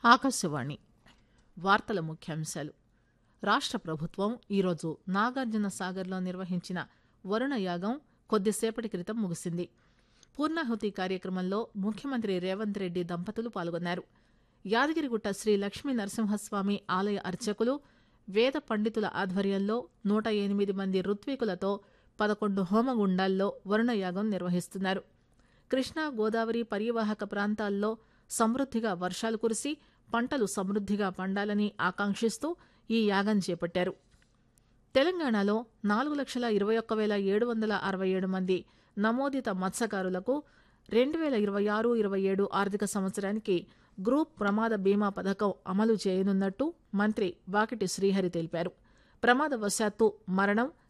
ఆకాశవాణి వార్తల ముఖ్యాంశాలు రాష్ట ప్రభుత్వం ఈరోజు నాగార్జున సాగర్లో నిర్వహించిన వరుణ యాగం కొద్దిసేపటి క్రితం ముగిసింది పూర్ణాహుతి కార్యక్రమంలో ముఖ్యమంత్రి రేవంత్ రెడ్డి దంపతులు పాల్గొన్నారు యాదగిరిగుట్ట శ్రీ లక్ష్మీ నరసింహస్వామి ఆలయ అర్చకులు వేద పండితుల ఆధ్వర్యంలో నూట ఎనిమిది మంది ఋత్వికులతో పదకొండు హోమగుండాల్లో వరుణయాగం నిర్వహిస్తున్నారు కృష్ణా గోదావరి పరివాహక ప్రాంతాల్లో సమృద్దిగా వర్షాలు కురిసి పంటలు సమృద్దిగా పండాలని ఆకాంక్షిస్తూ ఈ యాగం చేపట్టారు తెలంగాణలో నాలుగు లక్షల ఇరవై ఒక్క వేల ఏడు వందల అరవై ఏడు మంది నమోదిత మత్స్యకారులకు రెండు వేల ఇరవై ఆరు ఇరవై ఏడు ఆర్థిక సంవత్సరానికి గ్రూప్ ప్రమాద బీమా పథకం అమలు చేయనున్నట్టు మంత్రి వాకిటి శ్రీహరి తెలిపారు ప్రమాదవశాత్తు మరణం